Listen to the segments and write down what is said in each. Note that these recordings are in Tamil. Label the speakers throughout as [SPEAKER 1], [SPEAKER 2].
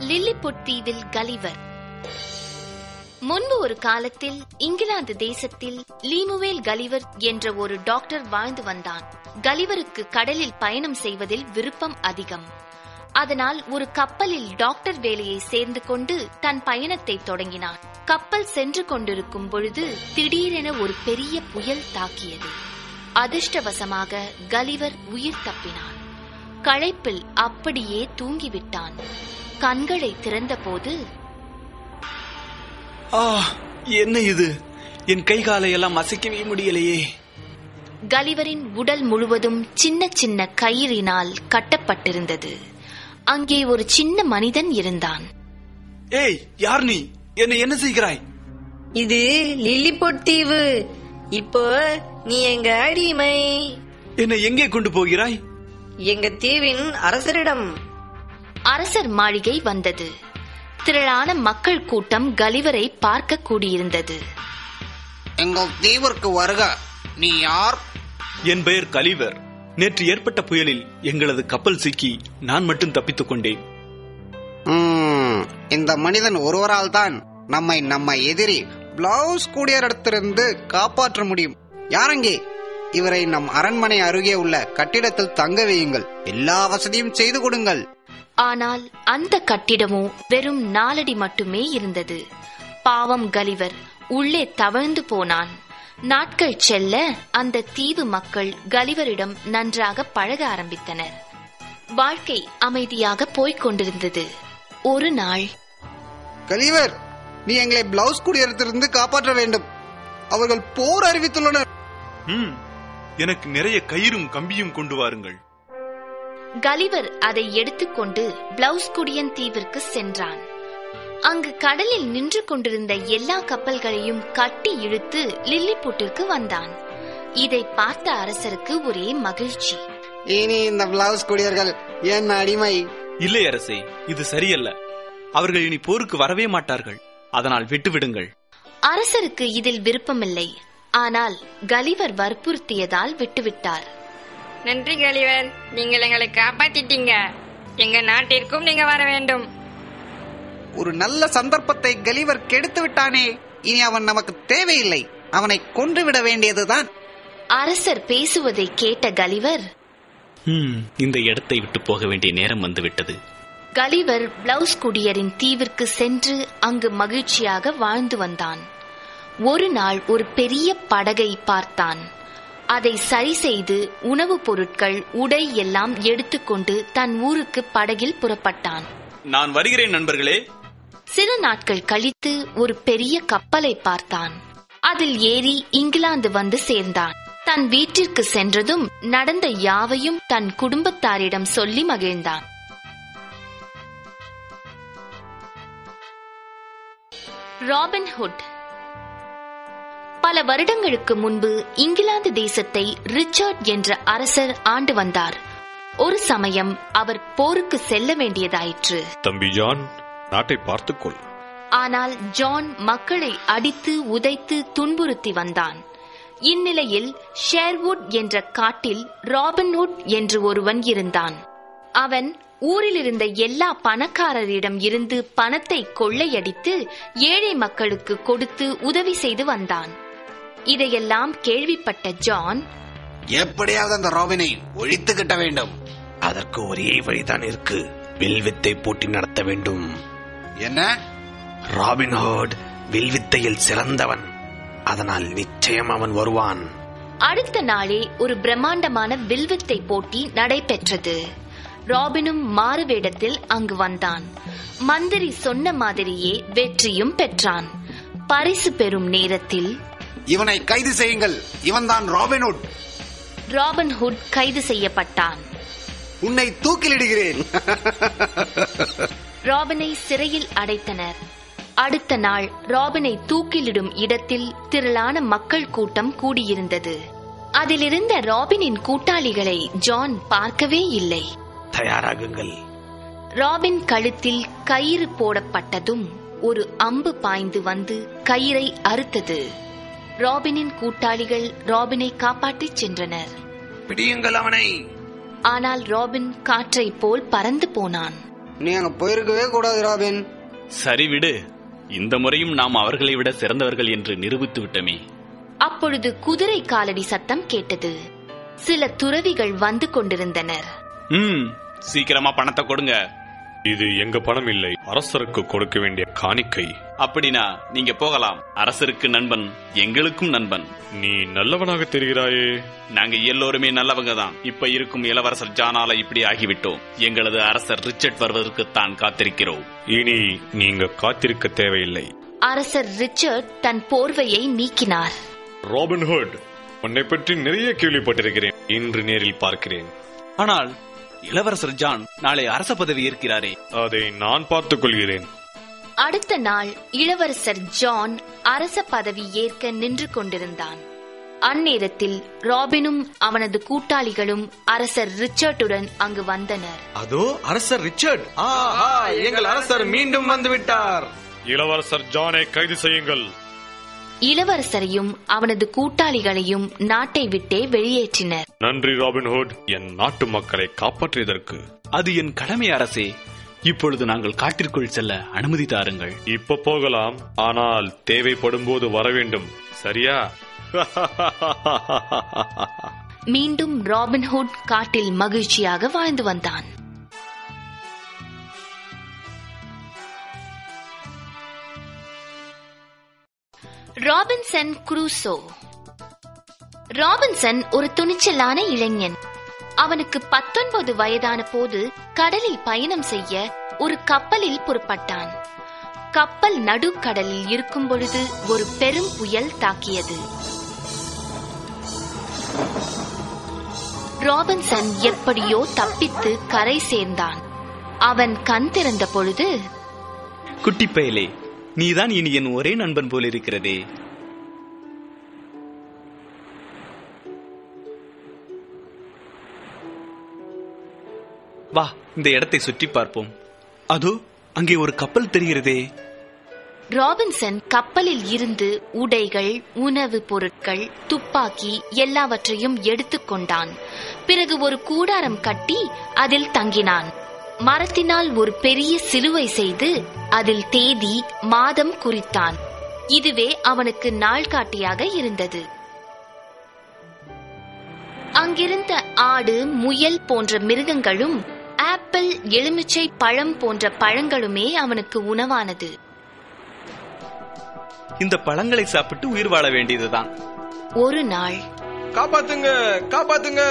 [SPEAKER 1] லில்லிபுட் தீவில் கலிவர் முன்பு ஒரு காலத்தில் இங்கிலாந்து தேசத்தில் லீமுவேல் கலிவர் என்ற ஒரு டாக்டர் வாழ்ந்து வந்தான் கலிவருக்கு கடலில் பயணம் செய்வதில் விருப்பம் அதிகம் அதனால் ஒரு கப்பலில் டாக்டர் வேலையை சேர்ந்து கொண்டு தன் பயணத்தை தொடங்கினான் கப்பல் சென்று கொண்டிருக்கும் பொழுது திடீரென ஒரு பெரிய புயல் தாக்கியது அதிர்ஷ்டவசமாக கலிவர் உயிர் தப்பினான் களைப்பில் அப்படியே தூங்கிவிட்டான் கண்களை திறந்தபோது
[SPEAKER 2] ஆ என்ன இது என் கை காலை எல்லாம் அசைக்கவே முடியலையே
[SPEAKER 1] கலிவரின் உடல் முழுவதும் சின்ன சின்ன கயிறினால் கட்டப்பட்டிருந்தது அங்கே ஒரு சின்ன மனிதன் இருந்தான்
[SPEAKER 2] ஏய் யார் நீ என்னை என்ன செய்கிறாய்
[SPEAKER 3] இது லில்லிபொட் தீவு இப்போ நீ எங்க அடிமை
[SPEAKER 2] என்னை எங்கே கொண்டு போகிறாய்
[SPEAKER 3] எங்க தீவின் அரசரிடம்
[SPEAKER 1] அரசர் மாளிகை வந்தது திரளான மக்கள் கூட்டம் கலிவரை பார்க்க கூடியிருந்தது
[SPEAKER 4] எங்கள் தீவிற்கு வருக நீ யார்
[SPEAKER 2] என் பெயர் கலிவர் நேற்று ஏற்பட்ட புயலில் எங்களது கப்பல் சிக்கி நான் மட்டும் தப்பித்துக் கொண்டேன்
[SPEAKER 4] ம், இந்த மனிதன் ஒருவரால் தான் நம்மை நம்ம எதிரி பிளவுஸ் கூடியரிடத்திலிருந்து காப்பாற்ற முடியும் யாரங்கே இவரை நம் அரண்மனை அருகே உள்ள கட்டிடத்தில் தங்க வையுங்கள் எல்லா வசதியும் செய்து கொடுங்கள்
[SPEAKER 1] ஆனால் அந்த கட்டிடமோ வெறும் நாலடி மட்டுமே இருந்தது பாவம் கலிவர் உள்ளே தவழ்ந்து போனான் நாட்கள் செல்ல அந்த தீவு மக்கள் கலிவரிடம் நன்றாக பழக ஆரம்பித்தனர் வாழ்க்கை அமைதியாக போய்க் கொண்டிருந்தது ஒரு நாள்
[SPEAKER 4] கலிவர் நீ எங்களை பிளவுஸ் கூடியரிடத்திலிருந்து காப்பாற்ற வேண்டும் அவர்கள் போர் அறிவித்துள்ளனர்
[SPEAKER 2] ம் எனக்கு நிறைய கயிறும் கம்பியும் கொண்டு வாருங்கள்
[SPEAKER 1] கலிவர் அதை எடுத்துக்கொண்டு பிளவுஸ் குடியன் தீவிற்கு சென்றான் அங்கு கடலில் நின்று கொண்டிருந்த எல்லா கப்பல்களையும் கட்டி இழுத்து லில்லிபுட்டிற்கு வந்தான் இதை பார்த்த அரசருக்கு ஒரே மகிழ்ச்சி
[SPEAKER 4] இனி இந்த பிளவுஸ் கூடியர்கள் என் அடிமை
[SPEAKER 2] இல்லை அரசே இது சரியல்ல அவர்கள் இனி போருக்கு வரவே மாட்டார்கள் அதனால் விட்டுவிடுங்கள்
[SPEAKER 1] அரசருக்கு இதில் விருப்பமில்லை ஆனால் கலிவர் வற்புறுத்தியதால் விட்டுவிட்டார்
[SPEAKER 5] நன்றி கலிவர் நீங்கள் எங்களை காப்பாத்திட்டீங்க எங்க நாட்டிற்கும் நீங்க வர வேண்டும்
[SPEAKER 4] ஒரு நல்ல சந்தர்ப்பத்தை கலிவர் கெடுத்து விட்டானே இனி அவன் நமக்கு தேவையில்லை அவனை கொன்றுவிட வேண்டியதுதான்
[SPEAKER 1] அரசர் பேசுவதை கேட்ட கலிவர்
[SPEAKER 6] ம் இந்த இடத்தை விட்டு போக வேண்டிய நேரம் வந்துவிட்டது
[SPEAKER 1] கலிவர் பிளவுஸ் குடியரின் தீவிற்கு சென்று அங்கு மகிழ்ச்சியாக வாழ்ந்து வந்தான் ஒரு நாள் ஒரு பெரிய படகை பார்த்தான் அதை சரி செய்து உணவுப் பொருட்கள் உடை எல்லாம் எடுத்துக்கொண்டு தன் ஊருக்கு படகில் புறப்பட்டான்
[SPEAKER 2] நான் வருகிறேன் நண்பர்களே
[SPEAKER 1] சில நாட்கள் கழித்து ஒரு பெரிய கப்பலை பார்த்தான் அதில் ஏறி இங்கிலாந்து வந்து சேர்ந்தான் தன் வீட்டிற்கு சென்றதும் நடந்த யாவையும் தன் குடும்பத்தாரிடம் சொல்லி மகிழ்ந்தான் ராபின்ஹுட் பல வருடங்களுக்கு முன்பு இங்கிலாந்து தேசத்தை ரிச்சர்ட் என்ற அரசர் ஆண்டு வந்தார் ஒரு சமயம் அவர் போருக்கு செல்ல வேண்டியதாயிற்று
[SPEAKER 7] தம்பி ஜான் நாட்டை பார்த்துக்கொள்
[SPEAKER 1] ஆனால் ஜான் மக்களை அடித்து உதைத்து துன்புறுத்தி வந்தான் இந்நிலையில் ஷேர்வுட் என்ற காட்டில் ராபின்வுட் என்று ஒருவன் இருந்தான் அவன் ஊரில் இருந்த எல்லா பணக்காரரிடம் இருந்து பணத்தை கொள்ளையடித்து ஏழை மக்களுக்கு கொடுத்து உதவி செய்து வந்தான் இதையெல்லாம் கேள்விப்பட்ட ஜான்
[SPEAKER 4] எப்படியாவது அந்த ராபினை ஒழித்து கட்ட வேண்டும்
[SPEAKER 8] அதற்கு ஒரே வழிதான் இருக்கு வில்வித்தை போட்டி நடத்த வேண்டும்
[SPEAKER 4] என்ன
[SPEAKER 8] ராபின்ஹுட் வில்வித்தையில் சிறந்தவன் அதனால் நிச்சயம் அவன் வருவான்
[SPEAKER 1] அடுத்த நாளே ஒரு பிரம்மாண்டமான வில்வித்தை போட்டி நடைபெற்றது ராபினும் மாறுவேடத்தில் அங்கு வந்தான் மந்திரி சொன்ன மாதிரியே வெற்றியும் பெற்றான் பரிசு பெறும் நேரத்தில்
[SPEAKER 4] இவனை கைது செய்யுங்கள் இவன்தான் ராபின்ஹுட்
[SPEAKER 1] ராபின் ஹுட் கைது செய்யப்பட்டான்
[SPEAKER 4] உன்னை தூக்கிலிடுகிறேன்
[SPEAKER 1] ராபினை சிறையில் அடைத்தனர் அடுத்த நாள் ராபினை தூக்கிலிடும் இடத்தில் திரளான மக்கள் கூட்டம் கூடியிருந்தது அதிலிருந்த ராபினின் கூட்டாளிகளை ஜான் பார்க்கவே இல்லை
[SPEAKER 8] தயாராகுங்கள்
[SPEAKER 1] ராபின் கழுத்தில் கயிறு போடப்பட்டதும் ஒரு அம்பு பாய்ந்து வந்து கயிறை அறுத்தது ராபினின் கூட்டாளிகள் ராபினை காப்பாற்றிச் சென்றனர்
[SPEAKER 8] பிடியுங்கள் அவனை
[SPEAKER 1] ஆனால் ராபின் காற்றைப் போல் பறந்து போனான்
[SPEAKER 4] நீ அங்க போயிருக்கவே கூடாது ராபின்
[SPEAKER 6] சரி விடு இந்த முறையும் நாம் அவர்களை விட சிறந்தவர்கள் என்று நிரூபித்து விட்டோமே
[SPEAKER 1] அப்பொழுது குதிரை காலடி சத்தம் கேட்டது சில துறவிகள் வந்து கொண்டிருந்தனர்
[SPEAKER 6] ம் சீக்கிரமா பணத்தை கொடுங்க
[SPEAKER 7] இது எங்க பணம் இல்லை அரசருக்கு கொடுக்க வேண்டிய காணிக்கை
[SPEAKER 6] அப்படின்னா நீங்க போகலாம் அரசருக்கு நண்பன் எங்களுக்கும் நண்பன்
[SPEAKER 7] நீ நல்லவனாக தெரிகிறாயே
[SPEAKER 6] நாங்க எல்லோருமே நல்லவங்க தான் இப்ப இருக்கும் இளவரசர் ஜானால இப்படி ஆகிவிட்டோம் எங்களது அரசர் ரிச்சர்ட் வருவதற்கு தான் காத்திருக்கிறோம்
[SPEAKER 7] இனி நீங்க காத்திருக்க தேவையில்லை
[SPEAKER 1] அரசர் ரிச்சர்ட் தன் போர்வையை நீக்கினார்
[SPEAKER 7] ராபின்ஹுட் உன்னை பற்றி நிறைய கேள்விப்பட்டிருக்கிறேன் இன்று நேரில் பார்க்கிறேன்
[SPEAKER 2] ஆனால் இளவரசர் ஜான் நாளை அரச பதவி ஏற்கிறாரே
[SPEAKER 7] அதை நான் பார்த்துக் கொள்கிறேன்
[SPEAKER 1] அடுத்த நாள் இளவரசர் ஜான் அரச பதவி ஏற்க நின்று கொண்டிருந்தான் அந்நேரத்தில் ராபினும் அவனது கூட்டாளிகளும் அரசர் ரிச்சர்டுடன் அங்கு வந்தனர்
[SPEAKER 9] அதோ அரசர் ரிச்சர்ட் ஆஹா எங்கள் அரசர் மீண்டும் வந்து விட்டார்
[SPEAKER 7] இளவரசர் ஜானை கைது செய்யுங்கள்
[SPEAKER 1] இளவரசரையும் அவனது கூட்டாளிகளையும் நாட்டை விட்டே வெளியேற்றினர்
[SPEAKER 7] நன்றி ராபின்ஹுட் என் நாட்டு மக்களை காப்பாற்றியதற்கு
[SPEAKER 2] அது என் கடமை அரசே இப்பொழுது நாங்கள் காட்டிற்குள் செல்ல அனுமதி தாருங்கள்
[SPEAKER 7] இப்ப போகலாம் ஆனால் தேவைப்படும் போது வர வேண்டும் சரியா
[SPEAKER 1] மீண்டும் ராபின்ஹுட் காட்டில் மகிழ்ச்சியாக வாழ்ந்து வந்தான் ராபின்சன் குரூசோ ராபின்சன் ஒரு துணிச்சலான இளைஞன் அவனுக்கு பத்தொன்பது வயதான போது கடலில் பயணம் செய்ய ஒரு கப்பலில் புறப்பட்டான் கப்பல் நடுக்கடலில் இருக்கும் பொழுது ஒரு பெரும் புயல் தாக்கியது ராபின்சன் எப்படியோ தப்பித்து கரை சேர்ந்தான் அவன் கண் திறந்த பொழுது
[SPEAKER 2] குட்டி பயலே நீதான் இனி என் ஒரே நண்பன் போல் இருக்கிறதே வா இந்த இடத்தை சுற்றி பார்ப்போம் அதோ அங்கே ஒரு கப்பல் தெரிகிறதே
[SPEAKER 1] ராபின்சன் கப்பலில் இருந்து உடைகள் உணவு பொருட்கள் துப்பாக்கி எல்லாவற்றையும் எடுத்துக்கொண்டான் பிறகு ஒரு கூடாரம் கட்டி அதில் தங்கினான் மரத்தினால் ஒரு பெரிய சிலுவை செய்து அதில் தேதி மாதம் குறித்தான் இதுவே அவனுக்கு நாள்காட்டியாக இருந்தது அங்கிருந்த ஆடு முயல் போன்ற மிருகங்களும் ஆப்பிள் எலுமிச்சை பழம் போன்ற பழங்களுமே அவனுக்கு உணவானது
[SPEAKER 2] இந்த பழங்களை சாப்பிட்டு உயிர் வாழ வேண்டியதுதான்
[SPEAKER 1] ஒரு நாள்
[SPEAKER 9] காப்பாத்துங்க காப்பாத்துங்க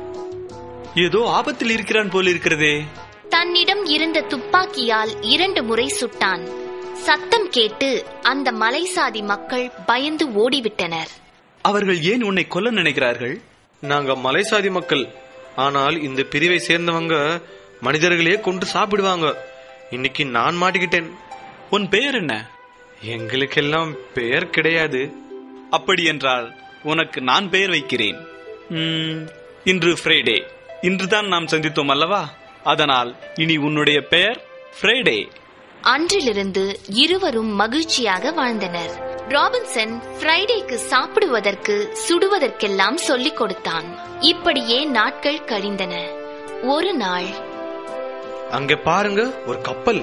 [SPEAKER 2] ஏதோ ஆபத்தில் இருக்கிறான் போல் இருக்கிறதே
[SPEAKER 1] தன்னிடம் இருந்த துப்பாக்கியால் இரண்டு முறை சுட்டான் சத்தம் கேட்டு அந்த மலைசாதி மக்கள் பயந்து ஓடிவிட்டனர்
[SPEAKER 2] அவர்கள் ஏன் உன்னை கொல்ல நினைக்கிறார்கள்
[SPEAKER 9] நாங்க மலைசாதி மக்கள் ஆனால் இந்த பிரிவை சேர்ந்தவங்க மனிதர்களே கொண்டு சாப்பிடுவாங்க இன்னைக்கு நான் மாட்டிக்கிட்டேன்
[SPEAKER 2] உன் பெயர் என்ன
[SPEAKER 9] எங்களுக்கெல்லாம் பெயர் கிடையாது
[SPEAKER 2] அப்படி என்றால் உனக்கு நான் பெயர் வைக்கிறேன் ம், இன்று ஃப்ரைடே இன்றுதான் நாம் சந்தித்தோம் அல்லவா அதனால் இனி உன்னுடைய பெயர் ஃப்ரைடே
[SPEAKER 1] அன்றிலிருந்து இருவரும் மகிழ்ச்சியாக வாழ்ந்தனர் ராபின்சன் ஃப்ரைடேக்கு சாப்பிடுவதற்கு சுடுவதற்கெல்லாம் சொல்லிக் கொடுத்தான் இப்படியே நாட்கள் கழிந்தன ஒரு நாள்
[SPEAKER 9] அங்க பாருங்க ஒரு கப்பல்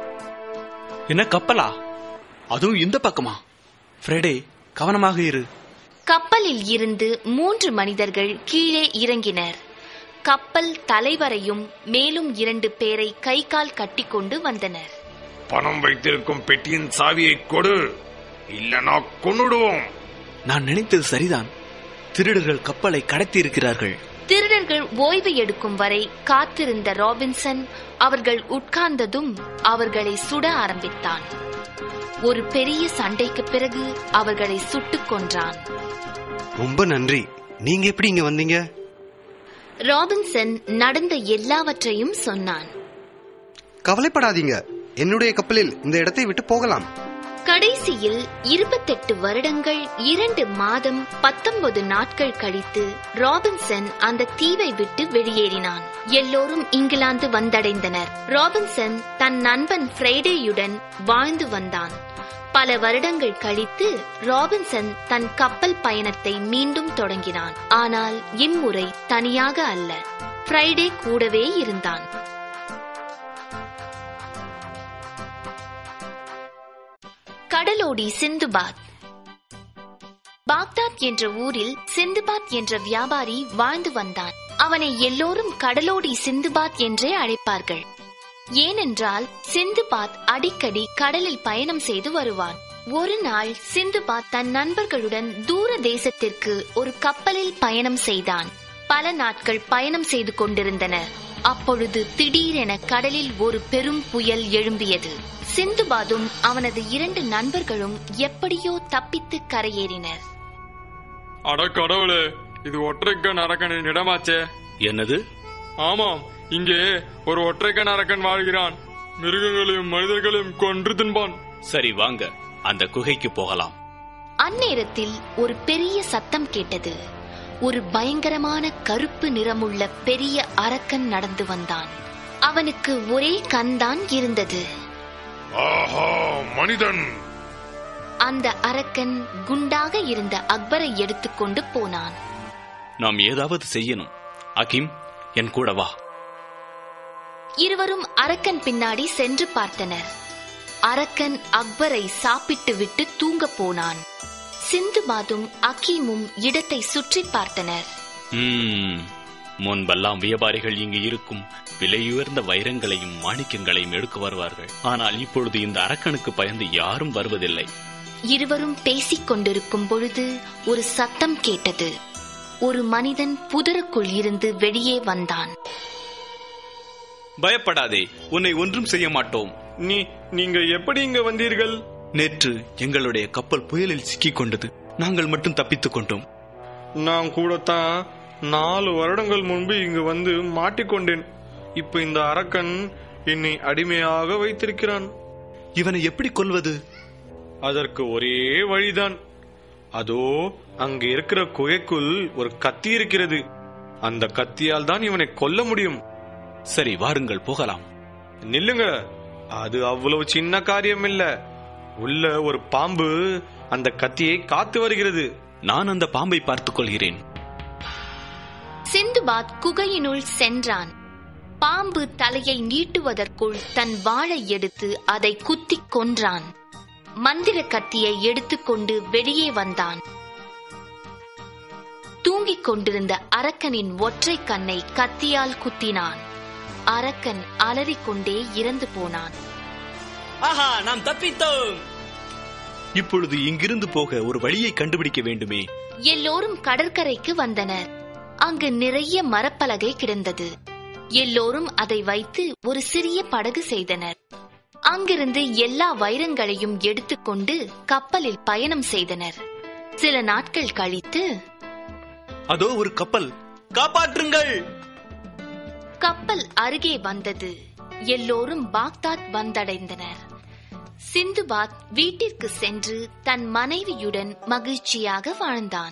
[SPEAKER 2] என்ன கப்பலா அதுவும் இந்த பக்கமா ஃப்ரைடே கவனமாக இரு
[SPEAKER 1] கப்பலில் இருந்து மூன்று மனிதர்கள் கீழே இறங்கினர் கப்பல் தலைவரையும் மேலும் இரண்டு பேரை கை கால் கட்டிக்கொண்டு வந்தனர்
[SPEAKER 8] பணம் வைத்திருக்கும் பெட்டியின் சாவியை கொடு இல்லனா கொன்னுடுவோம்
[SPEAKER 2] நான் நினைத்தது சரிதான் திருடர்கள் கப்பலை கடத்தி இருக்கிறார்கள்
[SPEAKER 1] திருடர்கள் ஓய்வு எடுக்கும் வரை காத்திருந்த ராபின்சன் அவர்கள் உட்கார்ந்ததும் அவர்களை சுட ஆரம்பித்தான் ஒரு பெரிய சண்டைக்கு பிறகு அவர்களை சுட்டுக் கொன்றான்
[SPEAKER 10] ரொம்ப நன்றி நீங்க எப்படி இங்க வந்தீங்க
[SPEAKER 1] ராபின்சன் நடந்த எல்லாவற்றையும் சொன்னான்
[SPEAKER 10] கவலைப்படாதீங்க என்னுடைய கப்பலில் இந்த இடத்தை விட்டு போகலாம்
[SPEAKER 1] கடைசியில் இருபத்தெட்டு வருடங்கள் இரண்டு மாதம் பத்தொன்பது நாட்கள் கழித்து ராபின்சன் அந்த தீவை விட்டு வெளியேறினான் எல்லோரும் இங்கிலாந்து வந்தடைந்தனர் ராபின்சன் தன் நண்பன் ஃப்ரைடேயுடன் வாழ்ந்து வந்தான் பல வருடங்கள் கழித்து ராபின்சன் தன் கப்பல் பயணத்தை மீண்டும் தொடங்கினான் ஆனால் இம்முறை தனியாக அல்ல ஃப்ரைடே கூடவே இருந்தான் கடலோடி சிந்துபாத் பாக்தாத் என்ற ஊரில் சிந்துபாத் என்ற வியாபாரி வாழ்ந்து வந்தான் அவனை எல்லோரும் கடலோடி சிந்துபாத் என்றே அழைப்பார்கள் ஏனென்றால் சிந்துபாத் அடிக்கடி கடலில் பயணம் செய்து வருவான் ஒரு நாள் சிந்துபாத் தன் நண்பர்களுடன் தூர தேசத்திற்கு ஒரு கப்பலில் பயணம் செய்தான் பல நாட்கள் பயணம் செய்து கொண்டிருந்தனர் அப்பொழுது திடீரென கடலில் ஒரு பெரும் புயல் எழும்பியது சிந்துபாதும் அவனது இரண்டு நண்பர்களும் எப்படியோ தப்பித்து கரையேறினர்
[SPEAKER 11] அட கடவுளே இது ஒற்றைக்கண் அரக்கனின் இடமாச்சே
[SPEAKER 6] என்னது
[SPEAKER 11] ஆமாம் இங்கே ஒரு ஒற்றைக்கண் அரக்கன் வாழ்கிறான் மிருகங்களையும் மனிதர்களையும் கொன்று தின்பான்
[SPEAKER 6] சரி வாங்க அந்த குகைக்கு போகலாம்
[SPEAKER 1] அந்நேரத்தில் ஒரு பெரிய சத்தம் கேட்டது ஒரு பயங்கரமான கருப்பு நிறமுள்ள பெரிய அரக்கன் நடந்து வந்தான் அவனுக்கு ஒரே கண்தான் இருந்தது
[SPEAKER 7] ஆஹா மனிதன்
[SPEAKER 1] அந்த அரக்கன் குண்டாக இருந்த அக்பரை எடுத்துக்கொண்டு போனான்
[SPEAKER 6] நாம் ஏதாவது செய்யணும் அகிம் என் கூட வா
[SPEAKER 1] இருவரும் அரக்கன் பின்னாடி சென்று பார்த்தனர் அரக்கன் அக்பரை சாப்பிட்டு விட்டு தூங்க போனான் சிந்துபாதும் அகீமும் இடத்தை சுற்றி பார்த்தனர்
[SPEAKER 6] ம், முன்பெல்லாம் வியாபாரிகள் இங்கு இருக்கும் விலையுயர்ந்த வைரங்களையும் மாணிக்கங்களையும் எடுக்க வருவார்கள் ஆனால் இப்பொழுது இந்த அரக்கனுக்கு பயந்து யாரும் வருவதில்லை
[SPEAKER 1] இருவரும் பேசிக் கொண்டிருக்கும் பொழுது ஒரு சத்தம் கேட்டது ஒரு மனிதன் புதருக்குள் இருந்து வெளியே வந்தான்
[SPEAKER 2] பயப்படாதே உன்னை ஒன்றும் செய்ய மாட்டோம்
[SPEAKER 11] நீ நீங்க எப்படி இங்க வந்தீர்கள்
[SPEAKER 2] நேற்று எங்களுடைய கப்பல் புயலில் சிக்கிக் கொண்டது நாங்கள் மட்டும் தப்பித்துக் கொண்டோம்
[SPEAKER 11] நான் கூடத்தான் நாலு வருடங்கள் முன்பு இங்கு வந்து மாட்டிக்கொண்டேன் இப்ப இந்த அரக்கன் என்னை அடிமையாக வைத்திருக்கிறான்
[SPEAKER 2] இவனை எப்படி கொல்வது
[SPEAKER 11] அதற்கு ஒரே வழிதான் அதோ அங்க இருக்கிற குகைக்குள் ஒரு கத்தி இருக்கிறது அந்த கத்தியால் தான் இவனை கொல்ல முடியும்
[SPEAKER 2] சரி வாருங்கள் போகலாம்
[SPEAKER 11] நில்லுங்க அது அவ்வளவு சின்ன காரியம் இல்ல உள்ள ஒரு பாம்பு அந்த கத்தியை காத்து வருகிறது
[SPEAKER 2] நான் அந்த பாம்பை பார்த்துக் கொள்கிறேன்
[SPEAKER 1] சிந்துபாத் குகையினுள் சென்றான் பாம்பு தலையை நீட்டுவதற்குள் தன் வாளை எடுத்து அதை குத்திக் கொன்றான் மந்திர கத்தியை எடுத்துக்கொண்டு வெளியே வந்தான் தூங்கிக் கொண்டிருந்த அரக்கனின் ஒற்றை கண்ணை கத்தியால் குத்தினான் அரக்கன் அலறிக்கொண்டே இறந்து போனான்
[SPEAKER 12] ஆஹா நாம் தப்பித்தோம்
[SPEAKER 2] இப்பொழுது இங்கிருந்து போக ஒரு வழியை கண்டுபிடிக்க வேண்டுமே
[SPEAKER 1] எல்லோரும் கடற்கரைக்கு வந்தனர் அங்கு நிறைய மரப்பலகை கிடந்தது எல்லோரும் அதை வைத்து ஒரு சிறிய படகு செய்தனர் அங்கிருந்து எல்லா வைரங்களையும் எடுத்துக்கொண்டு கப்பலில் பயணம் செய்தனர் சில நாட்கள் கழித்து
[SPEAKER 2] அதோ ஒரு கப்பல்
[SPEAKER 12] காப்பாற்றுங்கள்
[SPEAKER 1] கப்பல் அருகே வந்தது எல்லோரும் பாக்தாத் வந்தடைந்தனர் சிந்துபாத் வீட்டிற்கு சென்று தன் மனைவியுடன் மகிழ்ச்சியாக வாழ்ந்தான்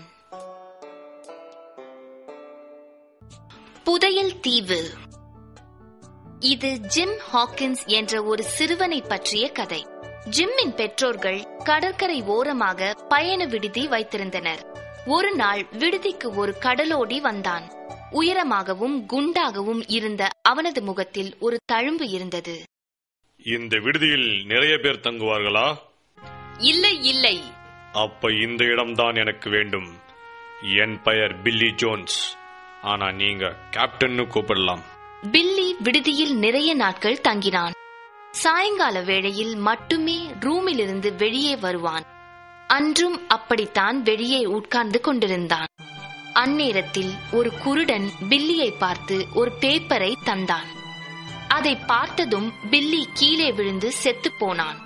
[SPEAKER 1] புதையல் தீவு இது ஜிம் ஹாக்கின்ஸ் என்ற ஒரு சிறுவனை பற்றிய கதை ஜிம்மின் பெற்றோர்கள் கடற்கரை ஓரமாக பயண விடுதி வைத்திருந்தனர் ஒரு நாள் விடுதிக்கு ஒரு கடலோடி வந்தான் உயரமாகவும் குண்டாகவும் இருந்த அவனது முகத்தில் ஒரு தழும்பு இருந்தது
[SPEAKER 7] இந்த விடுதியில் நிறைய பேர் தங்குவார்களா
[SPEAKER 1] இல்லை இல்லை
[SPEAKER 7] அப்ப இந்த இடம்தான் எனக்கு வேண்டும் என் பெயர் பில்லி ஜோன்ஸ் ஆனா நீங்க கேப்டன்னு கூப்பிடலாம்
[SPEAKER 1] பில்லி விடுதியில் நிறைய நாட்கள் தங்கினான் சாயங்கால வேளையில் மட்டுமே ரூமிலிருந்து வெளியே வருவான் அன்றும் அப்படித்தான் வெளியே உட்கார்ந்து கொண்டிருந்தான் அந்நேரத்தில் ஒரு குருடன் பில்லியை பார்த்து ஒரு பேப்பரை தந்தான் அதை பார்த்ததும் பில்லி கீழே விழுந்து செத்துப் போனான்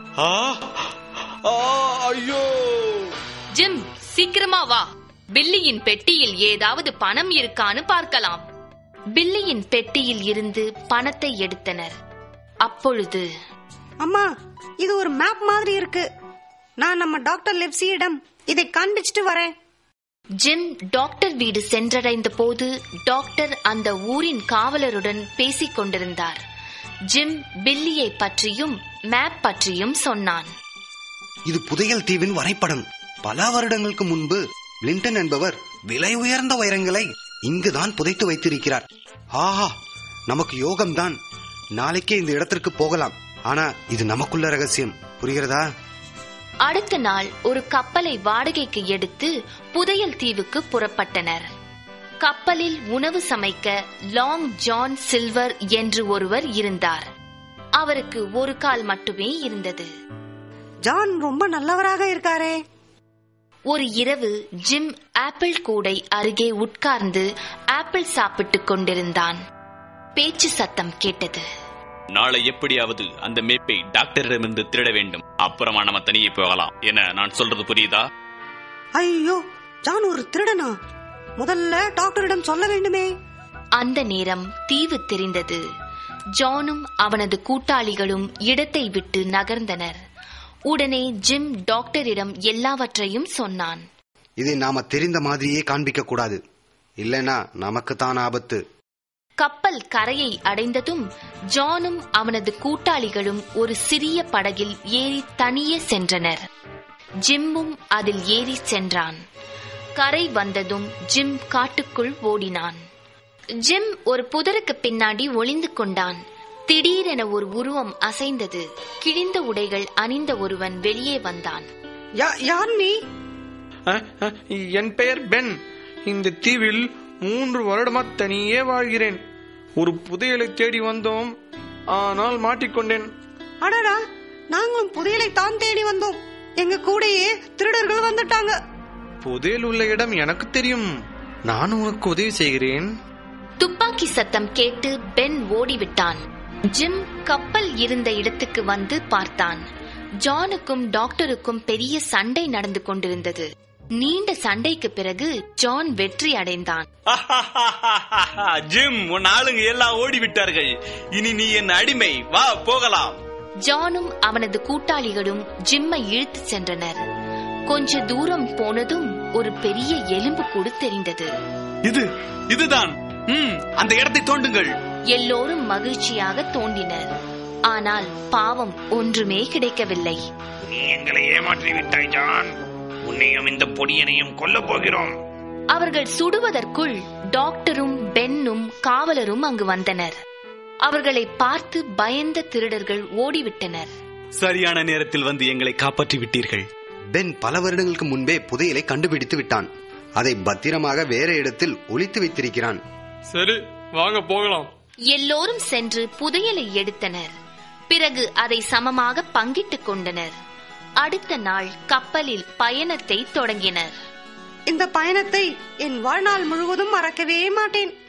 [SPEAKER 11] ஐயோ
[SPEAKER 1] ஜிம் சீக்கிரமா வா பில்லியின் பெட்டியில் ஏதாவது பணம் இருக்கான்னு பார்க்கலாம் பில்லியின் பெட்டியில் இருந்து பணத்தை எடுத்தனர் அப்பொழுது
[SPEAKER 13] அம்மா இது ஒரு மேப் மாதிரி இருக்கு நான் நம்ம டாக்டர் லெப்சியிடம் இதை காண்பிச்சிட்டு வரேன்
[SPEAKER 1] ஜிம் டாக்டர் வீடு சென்றடைந்த போது டாக்டர் அந்த ஊரின் காவலருடன் பேசிக் கொண்டிருந்தார் ஜிம் பில்லியை பற்றியும் மேப் பற்றியும் சொன்னான்
[SPEAKER 10] இது புதையல் தீவின் வரைபடம் பல வருடங்களுக்கு முன்பு பிளின்டன் என்பவர் விலை உயர்ந்த வைரங்களை இங்குதான் புதைத்து வைத்திருக்கிறார் ஆஹா நமக்கு யோகம்தான் நாளைக்கே இந்த இடத்திற்கு போகலாம் ஆனா இது நமக்குள்ள ரகசியம் புரிகிறதா
[SPEAKER 1] அடுத்த நாள் ஒரு கப்பலை வாடகைக்கு எடுத்து புதையல் தீவுக்கு புறப்பட்டனர் கப்பலில் உணவு சமைக்க லாங் ஜான் சில்வர் என்று ஒருவர் இருந்தார் அவருக்கு ஒரு கால் மட்டுமே இருந்தது
[SPEAKER 13] ஜான் ரொம்ப நல்லவராக இருக்காரே
[SPEAKER 1] ஒரு இரவு ஜிம் ஆப்பிள் கூடை அருகே உட்கார்ந்து ஆப்பிள் சாப்பிட்டுக் கொண்டிருந்தான் பேச்சு சத்தம் கேட்டது
[SPEAKER 6] நாளை எப்படியாவது அந்த மேப்பை டாக்டரிடமிருந்து திருட வேண்டும் அப்புறமா நம்ம தனியே போகலாம் என நான் சொல்றது புரியுதா
[SPEAKER 13] ஐயோ ஜான் ஒரு திருடனா முதல்ல டாக்டரிடம் சொல்ல வேண்டுமே
[SPEAKER 1] அந்த நேரம் தீவு தெரிந்தது ஜானும் அவனது கூட்டாளிகளும் இடத்தை விட்டு நகர்ந்தனர் உடனே ஜிம் டாக்டரிடம் எல்லாவற்றையும் சொன்னான்
[SPEAKER 10] இதை நாம தெரிந்த மாதிரியே காண்பிக்க கூடாது இல்லைன்னா நமக்கு தான் ஆபத்து
[SPEAKER 1] கப்பல் கரையை அடைந்ததும் ஜானும் அவனது கூட்டாளிகளும் ஒரு சிறிய படகில் ஏறி தனியே சென்றனர் ஜிம்மும் அதில் ஏறி சென்றான் கரை வந்ததும் ஜிம் காட்டுக்குள் ஓடினான் ஜிம் ஒரு புதருக்கு பின்னாடி ஒளிந்து கொண்டான் திடீரென ஒரு உருவம் அசைந்தது கிழிந்த உடைகள் அணிந்த ஒருவன் வெளியே வந்தான்
[SPEAKER 13] யார் நீ
[SPEAKER 9] அஹ், அஹ், என் பெயர் பென் இந்த தீவில் மூன்று வருடமா தனியே வாழ்கிறேன் ஒரு புதையலை தேடி வந்தோம் ஆனால் மாட்டிக்கொண்டேன்
[SPEAKER 13] அடடா நாங்களும் புதையலை தான் தேடி வந்தோம் எங்க கூடயே திருடர்கள் வந்துட்டாங்க
[SPEAKER 9] புதையல் உள்ள இடம் எனக்கு தெரியும் நான் உனக்கு உதவி செய்கிறேன்
[SPEAKER 1] துப்பாக்கி சத்தம் கேட்டு பென் ஓடிவிட்டான் ஜிம் கப்பல் இருந்த இடத்துக்கு வந்து பார்த்தான் ஜானுக்கும் டாக்டருக்கும் பெரிய சண்டை நடந்து கொண்டிருந்தது நீண்ட சண்டைக்கு பிறகு ஜான் வெற்றி அடைந்தான்
[SPEAKER 2] ஜிம் உன் ஆளுங்க எல்லாம் ஓடி விட்டார்கள் இனி நீ என் அடிமை வா போகலாம்
[SPEAKER 1] ஜானும் அவனது கூட்டாளிகளும் ஜிம்மை இழுத்துச் சென்றனர் கொஞ்ச தூரம் போனதும் ஒரு பெரிய எலும்பு கூடு தெரிந்தது
[SPEAKER 2] இது இதுதான் ம் அந்த இடத்தை தோண்டுங்கள்
[SPEAKER 1] எல்லோரும் மகிழ்ச்சியாக தோண்டினர் ஆனால் பாவம் ஒன்றுமே கிடைக்கவில்லை
[SPEAKER 8] நீ எங்களை ஏமாற்றி விட்டாய் ஜான் உன்னையும் இந்த பொடியனையும் கொல்லப் போகிறோம்
[SPEAKER 1] அவர்கள் சுடுவதற்குள் டாக்டரும் பென்னும் காவலரும் அங்கு வந்தனர் அவர்களை பார்த்து பயந்த திருடர்கள் ஓடிவிட்டனர்
[SPEAKER 2] சரியான நேரத்தில் வந்து எங்களை காப்பாற்றி விட்டீர்கள்
[SPEAKER 10] பென் பல வருடங்களுக்கு முன்பே புதையலை கண்டுபிடித்து விட்டான் அதை பத்திரமாக வேற இடத்தில் ஒளித்து வைத்திருக்கிறான்
[SPEAKER 11] சரி வாங்க போகலாம்
[SPEAKER 1] எல்லோரும் சென்று புதையலை எடுத்தனர் பிறகு அதை சமமாக பங்கிட்டுக் கொண்டனர் அடுத்த நாள் கப்பலில் பயணத்தை தொடங்கினர்
[SPEAKER 13] இந்த பயணத்தை என் வாழ்நாள் முழுவதும் மறக்கவே மாட்டேன்